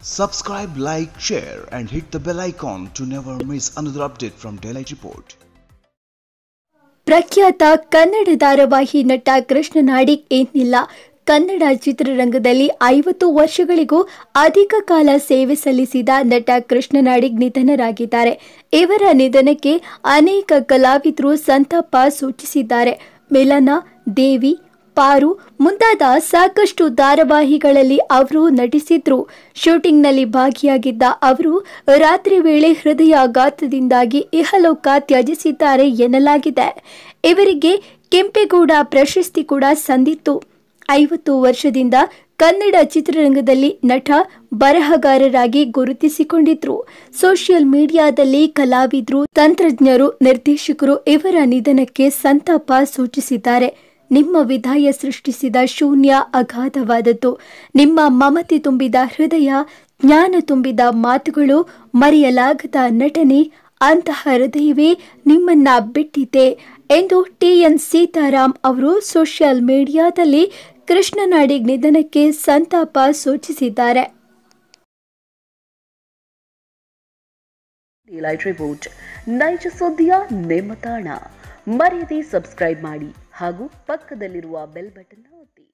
Subscribe, like, share, and hit the bell icon to never miss another update from Daylight Report. ಪ್ರಖ್ಯಾತ ಕನ್ನಡ ಧಾರಾವಾಹಿ ನಟ ಕೃಷ್ಣ ನಾಡಿಗ್ ಏನಿಲ್ಲ ಕನ್ನಡ ಚಿತ್ರರಂಗದಲ್ಲಿ ಐವತ್ತು ವರ್ಷಗಳಿಗೂ ಅಧಿಕ ಕಾಲ ಸೇವೆ ಸಲ್ಲಿಸಿದ ನಟ ಕೃಷ್ಣ ನಾಡಿಗ್ ನಿಧನರಾಗಿದ್ದಾರೆ ಇವರ ನಿಧನಕ್ಕೆ ಅನೇಕ ಕಲಾವಿದರು ಸಂತಾಪ ಸೂಚಿಸಿದ್ದಾರೆ ಮಿಲನ ದೇವಿ ಪಾರು ಮುಂತಾದ ಸಾಕಷ್ಟು ಧಾರಾವಾಹಿಗಳಲ್ಲಿ ಅವರು ನಟಿಸಿದ್ರು ಶೂಟಿಂಗ್ನಲ್ಲಿ ಭಾಗಿಯಾಗಿದ್ದ ಅವರು ರಾತ್ರಿ ವೇಳೆ ಹೃದಯಾಘಾತದಿಂದಾಗಿ ಇಹಲೋಕ ತ್ಯಜಿಸಿದ್ದಾರೆ ಎನ್ನಲಾಗಿದೆ ಇವರಿಗೆ ಕೆಂಪೇಗೌಡ ಪ್ರಶಸ್ತಿ ಕೂಡ ಸಂದಿತ್ತು ಐವತ್ತು ವರ್ಷದಿಂದ ಕನ್ನಡ ಚಿತ್ರರಂಗದಲ್ಲಿ ನಟ ಬರಹಗಾರರಾಗಿ ಗುರುತಿಸಿಕೊಂಡಿದ್ರು ಸೋಷಿಯಲ್ ಮೀಡಿಯಾದಲ್ಲಿ ಕಲಾವಿದರು ತಂತ್ರಜ್ಞರು ನಿರ್ದೇಶಕರು ಇವರ ನಿಧನಕ್ಕೆ ಸಂತಾಪ ಸೂಚಿಸಿದ್ದಾರೆ ನಿಮ್ಮ ವಿಧಾಯ ಸೃಷ್ಟಿಸಿದ ಶೂನ್ಯ ಅಗಾಧವಾದದ್ದು ನಿಮ್ಮ ಮಮತೆ ತುಂಬಿದ ಹೃದಯ ಜ್ಞಾನ ತುಂಬಿದ ಮಾತುಗಳು ಮರೆಯಲಾಗದ ನಟನೆ ಅಂತಹ ಹೃದಯವೇ ನಿಮ್ಮನ್ನ ಬಿಟ್ಟಿದೆ ಎಂದು ಟಿಎನ್ ಸೀತಾರಾಮ್ ಅವರು ಸೋಷಿಯಲ್ ಮೀಡಿಯಾದಲ್ಲಿ ಕೃಷ್ಣನಾಡಿಗ್ ನಿಧನಕ್ಕೆ ಸಂತಾಪ ಸೂಚಿಸಿದ್ದಾರೆ ಡಿಲೈಟ್ ರಿಪೋರ್ಟ್ ನೈಜ ಸುದ್ದಿಯ ನಿಮ್ಮ ತಾಣ ಮರೆಯದೆ ಸಬ್ಸ್ಕ್ರೈಬ್ ಮಾಡಿ ಹಾಗೂ ಪಕ್ಕದಲ್ಲಿರುವ ಬೆಲ್ ಬಟನ್ ಒತ್ತಿ